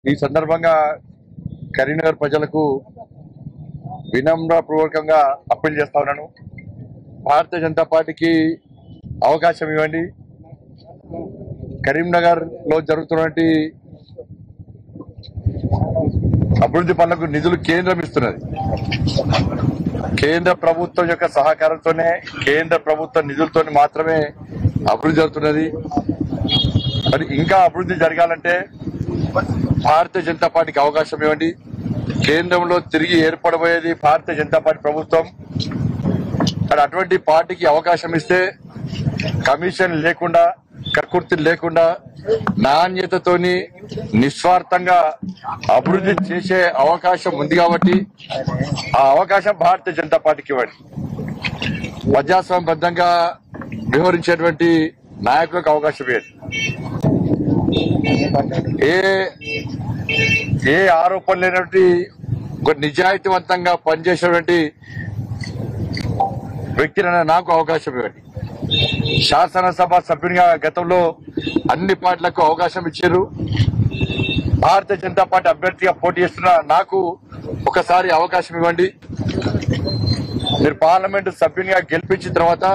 ఈ సందర్భంగా కరీంనగర్ ప్రజలకు వినమ్రపూర్వకంగా అప్పీల్ చేస్తా ఉన్నాను భారతీయ జనతా పార్టీకి అవకాశం ఇవ్వండి కరీంనగర్ లో జరుగుతున్నటువంటి అభివృద్ధి పనులకు నిధులు కేంద్రం ఇస్తున్నది కేంద్ర ప్రభుత్వం యొక్క సహకారంతోనే కేంద్ర ప్రభుత్వ నిధులతో మాత్రమే అభివృద్ధి జరుగుతున్నది మరి ఇంకా అభివృద్ధి జరగాలంటే భారతీయ జనతా పార్టీకి అవకాశం ఇవ్వండి కేంద్రంలో తిరిగి ఏర్పడబోయేది భారతీయ జనతా పార్టీ ప్రభుత్వం మరి అటువంటి పార్టీకి అవకాశం ఇస్తే కమిషన్ లేకుండా కక్కుర్తి లేకుండా నాణ్యతతోని నిస్వార్థంగా అభివృద్ధి చేసే అవకాశం ఉంది కాబట్టి ఆ అవకాశం భారతీయ జనతా పార్టీకి ఇవ్వండి ప్రజాస్వామ్యబద్ధంగా వ్యవహరించేటువంటి నాయకులకు అవకాశం ఇవ్వండి ఏ ఏ ఆరోపణ లేనటువంటి ఒక నిజాయితీవంతంగా పనిచేసేటువంటి వ్యక్తినైనా నాకు అవకాశం ఇవ్వండి శాసనసభ సభ్యునిగా గతంలో అన్ని పార్టీలకు అవకాశం ఇచ్చారు భారతీయ జనతా పార్టీ అభ్యర్థిగా పోటీ చేస్తున్న నాకు ఒకసారి అవకాశం ఇవ్వండి మీరు పార్లమెంటు సభ్యునిగా గెలిపించిన తర్వాత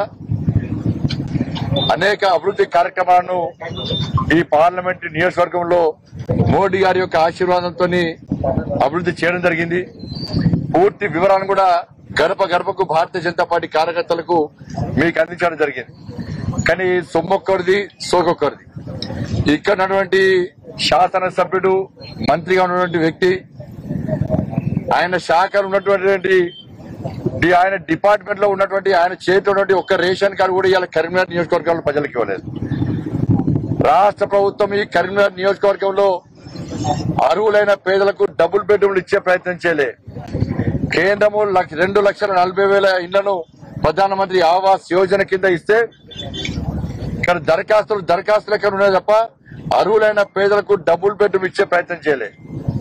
అనేక అభివృద్ధి కార్యక్రమాలను ఈ పార్లమెంట్ నియోజకవర్గంలో మోడీ గారి యొక్క ఆశీర్వాదంతో అభివృద్ధి చేయడం జరిగింది పూర్తి వివరాలను కూడా గడప గడపకు భారతీయ జనతా పార్టీ కార్యకర్తలకు మీకు అందించడం జరిగింది కానీ సొమ్మొక్కరిది సోకొక్కరిది ఇక్కడ ఉన్నటువంటి శాసనసభ్యుడు మంత్రిగా ఉన్నటువంటి వ్యక్తి ఆయన శాఖలు ఉన్నటువంటి డి- ఆయన డిపార్ట్మెంట్ లో ఉన్నటువంటి ఆయన చేతిలో ఉన్నటువంటి ఒక్క రేషన్ కార్డు కూడా ఇవాళ కరీంనగర్ నియోజకవర్గంలో ప్రజలకు ఇవ్వలేదు రాష్ట్ర ప్రభుత్వం ఈ కరీంనగర్ నియోజకవర్గంలో అర్హులైన పేదలకు డబుల్ బెడ్రూమ్లు ఇచ్చే ప్రయత్నం చేయలే కేంద్రము లక్ష- రెండు లక్షల నలభై వేల ఇళ్లను ప్రధానమంత్రి ఆవాస్ యోజన కింద ఇస్తే ఇక్కడ దరఖాస్తులు దరఖాస్తులు ఎక్కడ ఉన్నాయి తప్ప అర్హులైన పేదలకు డబుల్ బెడ్రూమ్ ఇచ్చే ప్రయత్నం చేయలే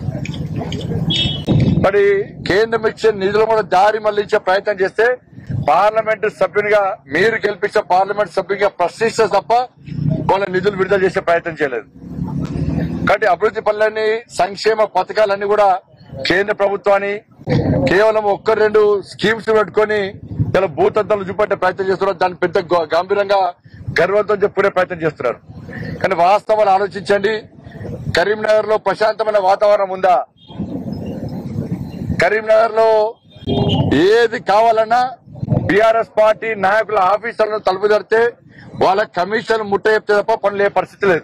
మరి కేంద్రం ఇచ్చే నిధులు కూడా దారి మళ్లించే ప్రయత్నం చేస్తే పార్లమెంట్ సభ్యునిగా మీరు గెలిపించే పార్లమెంట్ సభ్యునిగా ప్రశ్నిస్తే తప్ప వాళ్ళ నిధులు విడుదల చేసే ప్రయత్నం చేయలేదు కాబట్టి అభివృద్ధి పనులన్నీ సంక్షేమ పథకాలన్నీ కూడా కేంద్ర ప్రభుత్వాన్ని కేవలం ఒక్క రెండు స్కీమ్స్ పెట్టుకొని ఇలా భూతంతాలు చూపెట్టే ప్రయత్నం చేస్తున్నారు దాన్ని పెద్ద గ- గంభీరంగా గర్వంతో చెప్పుకునే ప్రయత్నం చేస్తున్నారు కానీ వాస్తవాలు ఆలోచించండి కరీంనగర్ లో ప్రశాంతమైన వాతావరణం ఉందా కరీంనగర్ లో ఏది కావాలన్నా బీఆర్ఎస్ పార్టీ నాయకుల ఆఫీసర్లను తలుపు తెరితే వాళ్ళ కమిషన్ ముట్ట చెప్తే తప్ప పనులు ఏ పరిస్థితి లేదు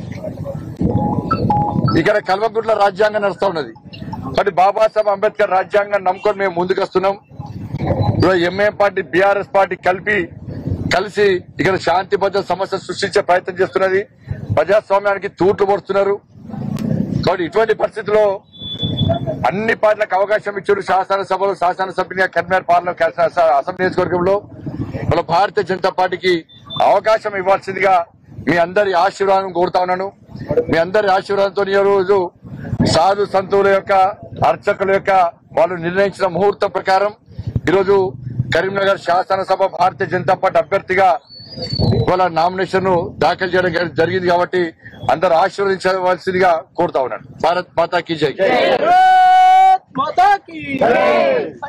ఇక్కడ కల్వకుంట్ల రాజ్యాంగం నడుస్తా ఉన్నది కాబట్టి బాబాసాహెబ్ అంబేద్కర్ రాజ్యాంగం నమ్ముకొని మేము ముందుకు వస్తున్నాం ఇప్పుడు ఎంఏం పార్టీ బీఆర్ఎస్ పార్టీ కలిపి కలిసి ఇక్కడ శాంతి భద్రత సమస్య సృష్టించే ప్రయత్నం చేస్తున్నది ప్రజాస్వామ్యానికి తూట్లు పడుతున్నారు కాబట్టి ఇటువంటి పరిస్థితుల్లో అన్ని పార్టీలకు అవకాశం ఇచ్చారు శాసనసభలో శాసనసభ్యునిగా కరీంనగర్ పార్లమెంట్ అసెంబ్లీ నియోజకవర్గంలో మన భారతీయ జనతా పార్టీకి అవకాశం ఇవ్వాల్సిందిగా మీ అందరి ఆశీర్వాదం కోరుతా ఉన్నాను మీ అందరి ఆశీర్వాదంతో ఈ రోజు సాధు సంతువుల యొక్క అర్చకుల యొక్క వాళ్ళు నిర్ణయించిన ముహూర్తం ప్రకారం ఈరోజు కరీంనగర్ శాసనసభ భారతీయ జనతా పార్టీ అభ్యర్థిగా ఇవాళ నామినేషన్ దాఖలు చేయడం జరిగింది కాబట్టి అందరు ఆశీర్వదించవలసిందిగా కోరుతా ఉన్నాను భారత్ మాతాకి జై भारत माता की